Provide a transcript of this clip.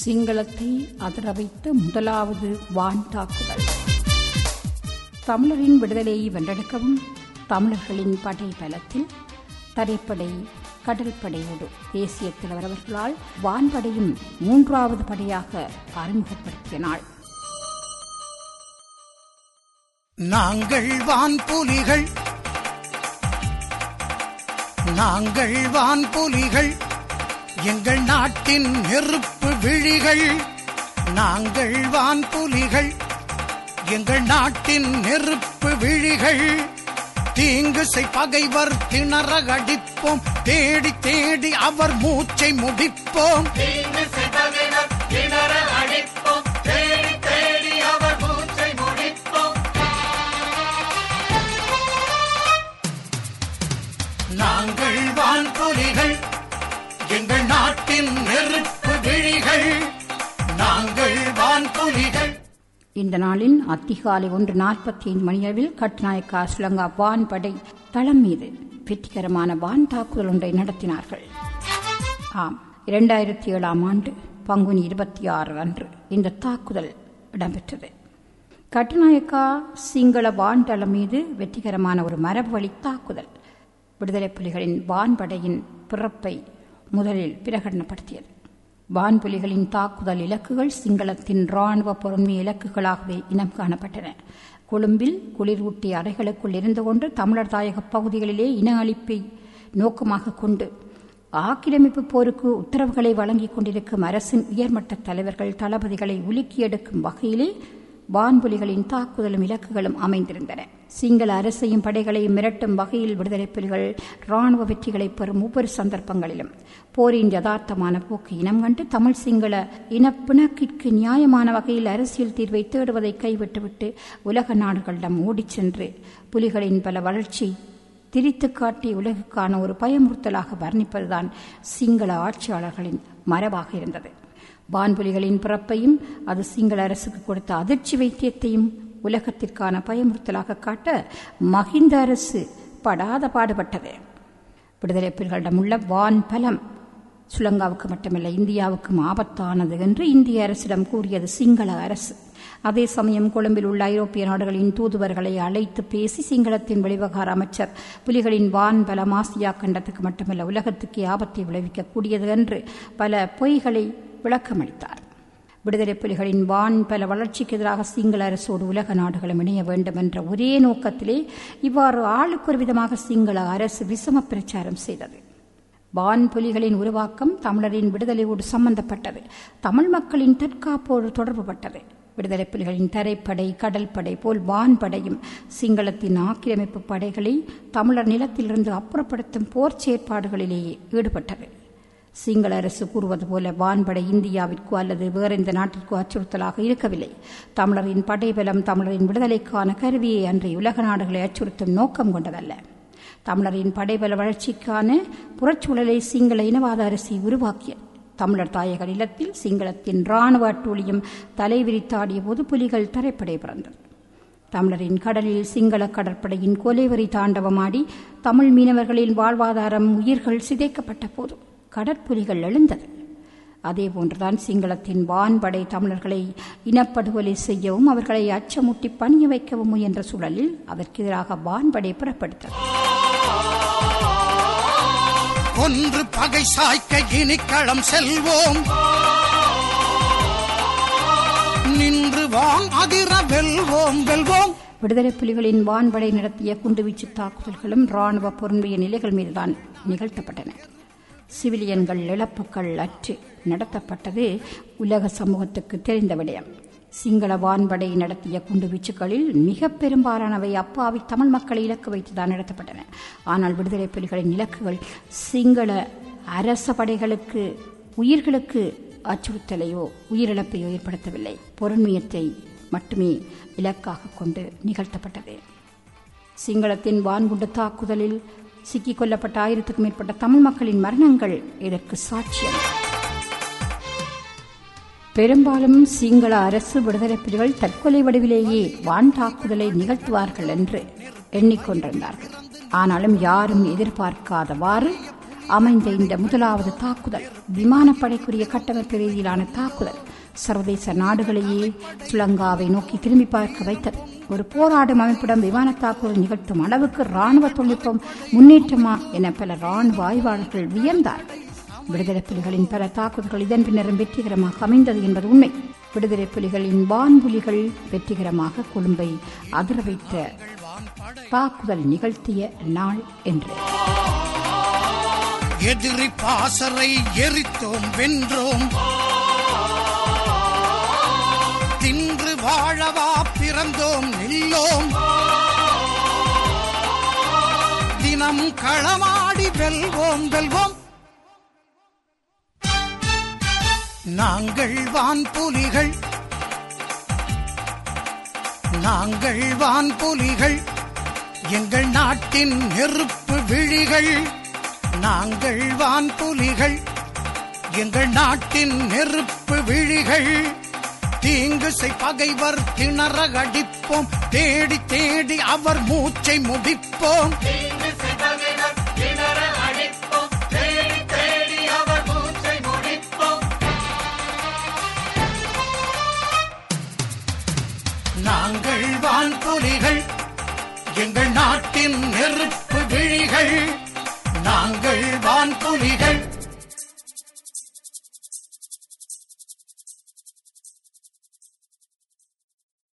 சிங்களத்தை அதிர வைத்த முதலாவது வான் தாக்குதல் தமிழரின் விடுதலையை வென்றெடுக்கவும் தமிழர்களின் படை பலத்தில் தரைப்படை கடற்படையோடு தேசிய தலைவர்களால் வான்படையும் மூன்றாவது படையாக அறிமுகப்படுத்திய நாள் நாங்கள் வான்புலிகள் நாங்கள் வான்புலிகள் எங்கள் நாட்டின் நெருப்பு விழிகள் நாங்கள் வான்புலிகள் எங்கள் நாட்டின் நெருப்பு விழிகள் தீங்குசை பகைவர் திணற அடிப்போம் தேடி தேடி அவர் மூச்சை முடிப்போம் நாங்கள் வான்புலிகள் எங்கள் நாட்டின் நெருப்பு விழிகள் நாங்கள் வான்புலிகள் இந்த நாளின் அதிகாலை ஒன்று நாற்பத்தி ஐந்து மணியளவில் கட்நாயக்கா ஸ்ரீலங்கா வான்படை தளம் மீது வெற்றிகரமான வான் தாக்குதல் ஒன்றை நடத்தினார்கள் ஆம் இரண்டாயிரத்தி ஏழாம் ஆண்டு பங்குனி இருபத்தி ஆறு அன்று இந்த தாக்குதல் இடம்பெற்றது கட்டுநாயக்கா சிங்கள வான் தளம் மீது வெற்றிகரமான ஒரு மரபு வழி தாக்குதல் விடுதலை புலிகளின் வான்படையின் பிறப்பை முதலில் பிரகடனப்படுத்தியது வான்புலிகளின் தாக்குதல் இலக்குகள் சிங்களத்தின் ராணுவ பொறுமை இலக்குகளாகவே இனம் காணப்பட்டன கொழும்பில் குளிரூட்டிய அறைகளுக்குள் இருந்து கொண்டு தமிழர் தாயக பகுதிகளிலே இன அழிப்பை நோக்கமாக கொண்டு ஆக்கிரமிப்பு போருக்கு உத்தரவுகளை வழங்கிக் கொண்டிருக்கும் அரசின் உயர்மட்ட தலைவர்கள் தளபதிகளை உலுக்கி எடுக்கும் வகையிலே வான்புலிகளின் தாக்குதலும் இலக்குகளும் அமைந்திருந்தன சிங்கள அரசையும் படைகளையும் மிரட்டும் வகையில் விடுதலை புலிகள் ராணுவ வெற்றிகளை பெறும் ஒவ்வொரு சந்தர்ப்பங்களிலும் போரின் யதார்த்தமான போக்கு இனம் கண்டு தமிழ் சிங்கள இனப்பிணக்கிற்கு நியாயமான வகையில் அரசியல் தீர்வை தேடுவதை கைவிட்டுவிட்டு உலக நாடுகளிடம் ஓடிச் சென்று புலிகளின் பல வளர்ச்சி திரித்து காட்டி உலகுக்கான ஒரு பயமுறுத்தலாக வர்ணிப்பதுதான் சிங்கள ஆட்சியாளர்களின் மரபாக இருந்தது வான்புலிகளின் பிறப்பையும் அது சிங்கள அரசுக்கு கொடுத்த அதிர்ச்சி வைத்தியத்தையும் உலகத்திற்கான பயமுறுத்தலாக காட்ட மஹிந்த அரசு படாத பாடுபட்டது விடுதலை புலிகளிடம் உள்ள வான் பலம் சுலங்காவுக்கு மட்டுமல்ல இந்தியாவுக்கும் ஆபத்தானது என்று இந்திய அரசிடம் கூறியது சிங்கள அரசு அதே சமயம் கொழும்பில் உள்ள ஐரோப்பிய நாடுகளின் தூதுவர்களை அழைத்து பேசி சிங்களத்தின் வெளிவகார அமைச்சர் புலிகளின் வான் பலம் ஆசியா கண்டத்துக்கு மட்டுமல்ல உலகத்துக்கே ஆபத்தை விளைவிக்கக்கூடியது என்று பல பொய்களை விளக்கமளித்தார் விடுதலை புலிகளின் வான் பல வளர்ச்சிக்கு எதிராக சிங்கள அரசோடு உலக நாடுகளும் இணைய வேண்டும் என்ற ஒரே நோக்கத்திலே இவ்வாறு ஆளுக்கு ஒரு விதமாக சிங்கள அரசு விசம பிரச்சாரம் செய்தது வான் புலிகளின் உருவாக்கம் தமிழரின் விடுதலையோடு சம்பந்தப்பட்டது தமிழ் மக்களின் தற்காப்போடு தொடர்புபட்டது விடுதலை புலிகளின் தரைப்படை கடல் படை போல் வான்படையும் சிங்களத்தின் ஆக்கிரமிப்பு படைகளை தமிழர் நிலத்திலிருந்து அப்புறப்படுத்தும் போர் செயற்பாடுகளிலேயே ஈடுபட்டது சிங்கள அரசு கூறுவது போல வான்படை இந்தியாவிற்கோ அல்லது வேறெந்த நாட்டிற்கோ அச்சுறுத்தலாக இருக்கவில்லை தமிழரின் படைபலம் தமிழரின் விடுதலைக்கான கருவியை அன்றி உலக நாடுகளை அச்சுறுத்தும் நோக்கம் கொண்டதல்ல தமிழரின் படைபல வளர்ச்சிக்கான புறச்சூழலை சிங்கள இனவாத அரசை உருவாக்கியது தமிழர் தாயக நிலத்தில் சிங்களத்தின் இராணுவ அட்டூழியம் தலைவிரித்தாடிய போது புலிகள் தரைப்படை பிறந்தது தமிழரின் கடலில் சிங்கள கடற்படையின் கொலைவரி தாண்டவமாடி தமிழ் மீனவர்களின் வாழ்வாதாரம் உயிர்கள் சிதைக்கப்பட்ட போது கடற்புலிகள் எழுந்தது அதே போன்றுதான் சிங்களத்தின் வான்படை தமிழர்களை இனப்படுகொலை செய்யவும் அவர்களை அச்சமுட்டி பணிய வைக்கவும் முயன்ற சூழலில் அதற்கு எதிராக வான்படை புறப்படுத்தது ஒன்று பகை சாய்க்க இனிக்களம் செல்வோம் நின்று வான் அதிர வெல்வோம் வெல்வோம் விடுதலை புலிகளின் வான்படை நடத்திய குண்டுவீச்சு தாக்குதல்களும் ராணுவ பொருந்திய நிலைகள் மீதுதான் நிகழ்த்தப்பட்டன சிவிலியன்கள் இழப்புகள் அற்று நடத்தப்பட்டது உலக சமூகத்துக்கு தெரிந்த விடயம் சிங்கள வான்படை நடத்திய குண்டுவீச்சுகளில் மிக பெரும்பாலானவை அப்பாவி தமிழ் மக்களை இலக்கு வைத்துதான் நடத்தப்பட்டன ஆனால் விடுதலை புலிகளின் இலக்குகள் சிங்கள அரச படைகளுக்கு உயிர்களுக்கு அச்சுறுத்தலையோ உயிரிழப்பையோ ஏற்படுத்தவில்லை பொருண்மையத்தை மட்டுமே இலக்காக கொண்டு நிகழ்த்தப்பட்டது சிங்களத்தின் வான்குண்டு தாக்குதலில் சிக்கிக் கொல்லப்பட்ட ஆயிரத்துக்கும் மேற்பட்ட தமிழ் மக்களின் மரணங்கள் இதற்கு சாட்சியம் பெரும்பாலும் சிங்கள அரசு விடுதலை புலிகள் தற்கொலை வடிவிலேயே வான் தாக்குதலை நிகழ்த்துவார்கள் என்று எண்ணிக்கொண்டிருந்தார்கள் ஆனாலும் யாரும் எதிர்பார்க்காதவாறு அமைந்த இந்த முதலாவது தாக்குதல் விமானப்படைக்குரிய கட்டமைப்பு ரீதியிலான தாக்குதல் சர்வதேச நாடுகளையே ஸ்ரீலங்காவை நோக்கி திரும்பி பார்க்க வைத்தது ஒரு போராடும் அமைப்பிடம் விமான தாக்குதல் நிகழ்த்தும் அளவுக்கு ராணுவ தொழில்நுட்பம் முன்னேற்றமா என பல ராணுவ ஆய்வாளர்கள் வியந்தார்கள் விடுதலை புலிகளின் பல தாக்குதல்கள் இதன் பின்னரும் வெற்றிகரமாக அமைந்தது என்பது உண்மை விடுதலை புலிகளின் வான்புலிகள் வெற்றிகரமாக கொழும்பை அதிர வைத்த தாக்குதல் நிகழ்த்திய நாள் என்று எதிரி பாசறை எரித்தோம் வென்றோம் தின்று வாழவா பிறந்தோம் நில்லோம் தினம் களமாடி வெல்வோம் வெல்வோம் நாங்கள் வான் புலிகள் நாங்கள் வான் புலிகள் எங்கள் நாட்டின் நெருப்பு விழிகள் நாங்கள் வான் புலிகள் எங்கள் நாட்டின் நெருப்பு விழிகள் தீங்கு செய் பகைவர் திணற அடிப்போம் தேடி தேடி அவர் மூச்சை முடிப்போம் நாங்கள் வான் புலிகள் எங்கள் நாட்டின் நெருப்பு விழிகள் நாங்கள் வான் புலிகள்